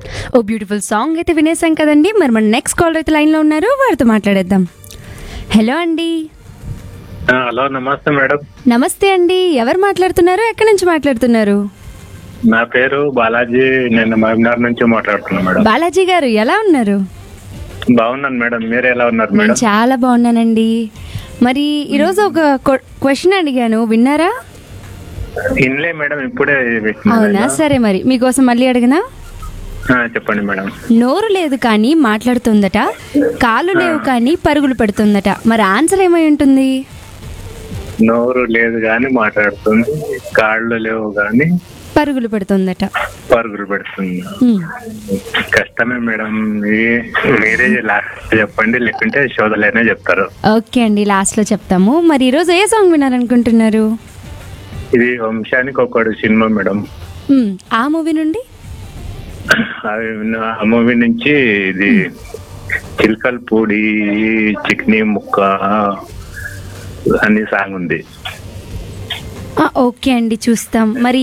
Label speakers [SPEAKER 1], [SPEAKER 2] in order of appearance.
[SPEAKER 1] ఓ beautiful song అయితే వినేసాం కదండి మరి మన నెక్స్ట్ కాలర్ అయితే లైన్లో ఉన్నారు వారితో మాట్లాడేద్దాం హలో అండి
[SPEAKER 2] ఆ, హలో నమస్తే మేడం
[SPEAKER 1] నమస్తే అండి ఎవరు మాట్లాడుతున్నారు ఎక్కడి నుంచి మాట్లాడుతున్నారు
[SPEAKER 2] నా పేరు బాలాజీ నేను మహబూబ్నగర్ నుంచి మాట్లాడుతున్నా మేడం
[SPEAKER 1] బాలాజీ గారు ఎలా ఉన్నారు
[SPEAKER 2] బాగున్నాను మేడం మీరు ఎలా ఉన్నారు
[SPEAKER 1] నేను
[SPEAKER 2] మేడం
[SPEAKER 1] చాలా బాగున్నానండి మరి ఈరోజు ఒక క్వశ్చన్ అడిగాను విన్నారా
[SPEAKER 2] ఇన్లే మేడం ఇప్పుడే పెట్టిన
[SPEAKER 1] అవునా
[SPEAKER 2] మేడం.
[SPEAKER 1] సరే మరి మీకోసం మళ్ళీ అడిగినా
[SPEAKER 2] ఆ, చెప్పండి మేడం
[SPEAKER 1] నోరు లేదు కానీ మాట్లాడుతుందట కాళ్ళు లేవు కానీ పరుగులు పెడుతుందట మరి ఆన్సర్ ఏమై ఉంటుంది
[SPEAKER 2] నోరు లేదు గాని మాట్లాడుతుంది కాళ్ళు లేవు గాని
[SPEAKER 1] పరుగులు పెడుతుందట
[SPEAKER 2] పరుగులు పెడుతుంది
[SPEAKER 1] హ్మ్.
[SPEAKER 2] కష్టమే మేడం మీ- మీరే లాస్ట్ చెప్పండి లేకుంటే శోధలేనే చెప్తారు
[SPEAKER 1] ఓకే అండి లాస్ట్లో చెప్తాము మరి ఈరోజు ఏ సాంగ్ వినాలనుకుంటున్నారు
[SPEAKER 2] ఇది వంశానికి ఒకడు సినిమా మేడం
[SPEAKER 1] హ్మ్, ఆ మూవీ నుండి
[SPEAKER 2] అది ఆ మూవీ నుంచి ఇది చిల్కల్ పూడి చిక్నీ ముక్క అన్ని సాంగ్ ఉంది
[SPEAKER 1] ఆ, ఓకే అండి చూస్తాం మరి